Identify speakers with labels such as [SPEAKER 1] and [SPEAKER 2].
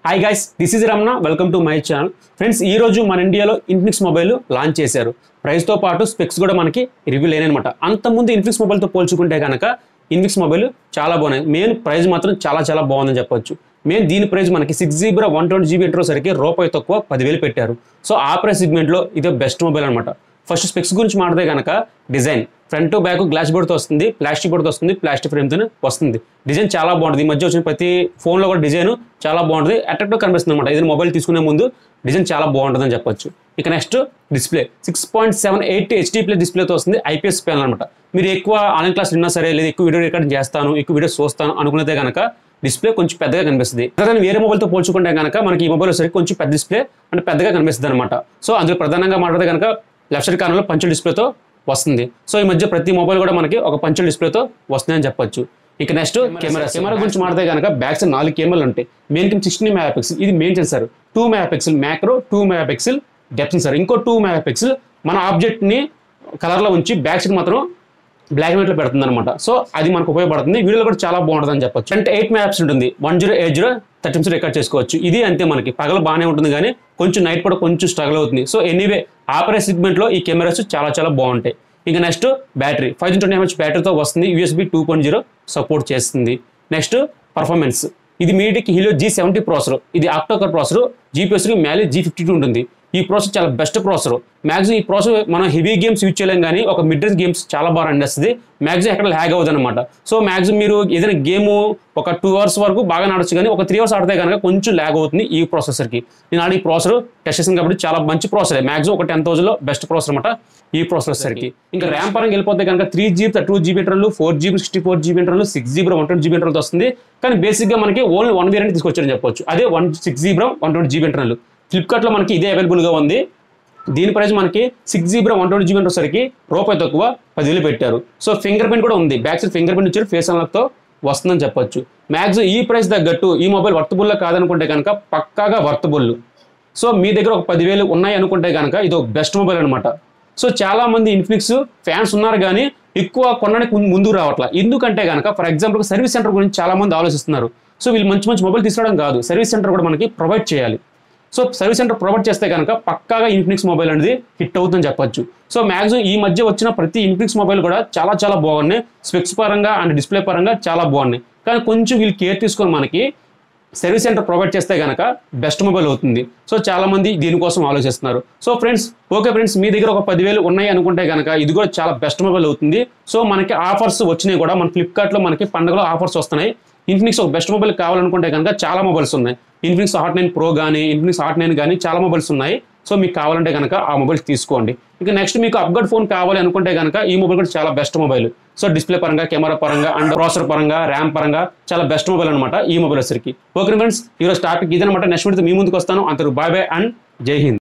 [SPEAKER 1] hi guys this is Ramana welcome to my channel friends ఈ రోజు మన ఇండియాలో ఇన్ఫినిక్స్ మొబైల్ లాంచ్ చేశారు ప్రైస్తో పాటు స్పెక్స్ కూడా మనకి రివ్యూ లేనమాట అంతకుముందు ఇన్ఫినిక్స్ మొబైల్తో పోల్చుకుంటే కనుక ఇన్ఫినిక్స్ మొబైల్ చాలా బాగున్నాయి మెయిన్ ప్రైస్ మాత్రం చాలా చాలా బాగుందని చెప్పొచ్చు మెయిన్ దీని ప్రైస్ మనకి six GB one twenty GB interview సరికి రూపాయి తక్కువ పదివేలు పెట్టారు సో ఆ ప్రైస్ సెగ్మెంట్లో ఇది బెస్ట్ మొబైల్ అనమాట ఫస్ట్ స్పెక్స్ గురించి మాట్లాడితే కనుక డిజైన్ ఫ్రంట్ బ్యాక్ గ్లాస్ బోర్డ్తో వస్తుంది ప్లాస్టిక్ బోర్డ్తో వస్తుంది ప్లాస్టిక్ ఫ్రేమ్తో వస్తుంది డిజైన్ చాలా బాగుంటుంది ఈ మధ్య వచ్చిన ప్రతి ఫోన్లో కూడా డిజైన్ చాలా బాగుంటుంది అట్రాక్టివ్ కనిపిస్తుంది అనమాట ఇది మొబైల్ తీసుకునే ముందు డిజైన్ చాలా బాగుంటుందని చెప్పొచ్చు ఇక next display six point seven eight HD play డిస్ప్లేతో వస్తుంది ఐపీఎస్ ప్యానల్ అనమాట మీరు ఎక్కువ ఆన్లైన్ క్లాస్ విన్నా సరే లేదా ఎక్కువ వీడియో రికార్డ్ చేస్తాను ఎక్కువ వీడియోస్ చూస్తాను అనుకున్నదే కనుక డిస్ప్లే కొంచెం పెద్దగా కనిపిస్తుంది అదే వేరే మొబైల్తో పోల్చుకుంటే కనుక మనకి ఈ మొబైల్ వచ్చేసరికి కొంచెం పెద్ద డిస్ప్లే అంటే పెద్దగా కనిపిస్తుంది అనమాట సో అందులో ప్రధానంగా మాట్లాడితే కనుక లెఫ్ట్ సైడ్ కార్నర్లో పంచుల డిస్ప్లేతో వస్తుంది సో ఈ మధ్య ప్రతి మొబైల్ కూడా మనకి ఒక పంచుల డిస్ప్లేతో వస్తుందని చెప్పొచ్చు ఇక నెక్స్ట్ కెమెరా కెమెరా గురించి మాట్లాడితే కనుక బ్యాక్ సైడ్ నాలుగు కెమెరాలు ఉంటాయి main cam sixteen megapixel ఇది main sensor two megapixel macro two megapixel depth sensor ఇంకో టూ మెగా పిక్సెల్ మన ఆబ్జెక్ట్ని కలర్లో ఉంచి బ్యాక్ సైడ్ మాత్రం బ్లాక్ అండ్ వైట్లో పెడుతుంది అనమాట సో అది మనకు ఉపయోగపడుతుంది వీడియోలో కూడా చాలా బాగుంటుంది అని చెప్పొచ్చు అంటే ఎయిట్ మ్యాప్స్ ఉంటుంది one zero eight zero thirty minutes record చేసుకోవచ్చు ఇది అంతే మనకి పగల బాగానే ఉంటుంది కానీ కొంచెం నైట్ కూడా కొంచెం స్ట్రగుల్ అవుతుంది సో ఎనీవే ఆపరేట్ సెగ్మెంట్లో ఈ కెమెరాస్ చాలా చాలా బాగుంటాయి ఇంకా next battery five twenty MH బ్యాటరీతో వస్తుంది USB two point zero support చేస్తుంది నెక్స్ట్ పర్ఫార్మెన్స్ ఇది మీడియాకి హీలో జీ సెవెంటీ ప్రాసెసర్ ఇది ఆక్టోకర్ ప్రాసెసర్ జీపీఎస్కి మ్యాలీ జీ ఫిఫ్టీ టూ ఉంటుంది ఈ ప్రాసెసర్ చాలా బెస్ట్ ప్రాసెసర్ మ్యాక్సిమం ఈ ప్రాసెసర్ మనం హెవీ గేమ్స్ యూజ్ చేయలేం కానీ ఒక మిడ్ రేంజ్ గేమ్స్ చాలా బాగా అందేస్తుంది మ్యాక్సిమం ఎక్కడ హ్యాగ్ అవుతుంది అనమాట సో మ్యాక్సిమం మీరు ఏదైనా గేమ్ ఒక టూ అవర్స్ వరకు బాగా నడచ్చు కానీ ఒక త్రీ అవర్స్ ఆడితే కనుక కొంచెం ల్యాగ్ అవుతుంది ఈ ప్రాసెసర్కి నేను ఆడి ఈ ప్రాసెసర్ టెస్ట్ చేసాను కాబట్టి చాలా మంచి ప్రాసెసర్ మ్యాక్సిమం ఒక టెన్ థౌసండ్లో బెస్ట్ ప్రాసెసర్ అనమాట ఈ ప్రాసెసర్కి ఇంకా ర్యామ్ పరంగా వెళ్ళిపోతే కనుక త్రీ జీబీ టూ జీబీ ఇంటర్లు four GB sixty four GB ఇంటర్లు six GB one twenty GB ఇంటర్లు వస్తుంది కానీ బేసిక్గా మనకి ఓన్లీ వన్ వేరియంట్ తీసుకొచ్చారని చెప్పొచ్చు అదే one six GB one twenty GB ఇంటర్లు ఫ్లిప్కార్ట్లో మనకి ఇదే అవైలబుల్గా ఉంది దీని ప్రైస్ మనకి six GB one twenty GB వచ్చేసరికి రూపాయి తక్కువ పదివేలు పెట్టారు సో ఫింగర్ ప్రింట్ కూడా ఉంది బ్యాక్ సైడ్ ఫింగర్ ప్రింట్ ఇచ్చారు ఫేస్ అన్లాక్తో వస్తుందని చెప్పొచ్చు మ్యాక్సిమం ఈ ప్రైస్ తగ్గట్టు ఈ మొబైల్ వర్తబుల్లో కాదనుకుంటే కనుక పక్కాగా వర్తబుల్ సో మీ దగ్గర ఒక పదివేలు ఉన్నాయి అనుకుంటే కనుక ఇది ఒక బెస్ట్ మొబైల్ అనమాట సో చాలా మంది ఇన్ఫినిక్స్ ఫ్యాన్స్ ఉన్నారు కానీ ఎక్కువ కొనడానికి ముందు- ముందుకు రావట్లా ఎందుకంటే కనుక ఫర్ ఎగ్జాంపుల్ సర్వీస్ సెంటర్ గురించి చాలా మంది ఆలోచిస్తున్నారు సో వీళ్ళు మంచి మంచి మొబైల్ తీసుకురావడం కాదు సర్వీస్ సెంటర్ కూడా మనకి ప్రొవైడ్ చేయాలి సో సర్వీస్ సెంటర్ ప్రొవైడ్ చేస్తే కనుక పక్కాగా ఇన్ఫినిక్స్ మొబైల్ అనేది హిట్ అవుతుందని చెప్పొచ్చు సో మ్యాక్సిమం ఈ మధ్య వచ్చిన ప్రతి ఇన్ఫినిక్స్ మొబైల్ కూడా చాలా చాలా బాగున్నాయి స్పెక్స్ పరంగా అండ్ డిస్ప్లే పరంగా చాలా బాగున్నాయి కానీ కొంచెం వీళ్ళు కేర్ తీసుకొని మనకి సర్వీస్ సెంటర్ ప్రొవైడ్ చేస్తే కనుక బెస్ట్ మొబైల్ అవుతుంది సో చాలా మంది దీనికోసం ఆలోచిస్తున్నారు సో ఫ్రెండ్స్ ఓకే ఫ్రెండ్స్ మీ దగ్గర ఒక పదివేలు ఉన్నాయి అనుకుంటే కనుక ఇది కూడా చాలా బెస్ట్ మొబైల్ అవుతుంది సో మనకి ఆఫర్స్ వచ్చినాయి కూడా మన ఫ్లిప్కార్ట్లో మనకి పండుగలో ఆఫర్స్ వస్తున్నాయి ఇన్ఫినిక్స్ ఒక బెస్ట్ మొబైల్ కావాలనుకుంటే కనుక చాలా మొబైల్స్ ఉన్నాయి ఇన్ఫినిక్స్ హాట్ నైన్ ప్రో కానీ ఇన్ఫినిక్స్ హాట్ నైన్ కానీ చాలా మొబైల్స్ ఉన్నాయి సో మీకు కావాలంటే కనుక ఆ మొబైల్స్ తీసుకోండి ఇంకా నెక్స్ట్ మీకు అప్గ్రేడ్ ఫోన్ కావాలి అనుకుంటే కనుక ఈ మొబైల్ కూడా చాలా బెస్ట్ మొబైల్ సో డిస్ప్లే పరంగా కెమెరా పరంగా అండ్ ప్రాసెసర్ పరంగా ర్యామ్ పరంగా చాలా బెస్ట్ మొబైల్ అనమాట ఈ మొబైల్ వచ్చరికి ఓకే ఫ్రెండ్స్ ఈరోజు టాపిక్ ఇదనమాట నెక్స్ట్ వీడితో మీ ముందుకు వస్తాను అంతరు బాయ్ బాయ్ అండ్ జై హింద్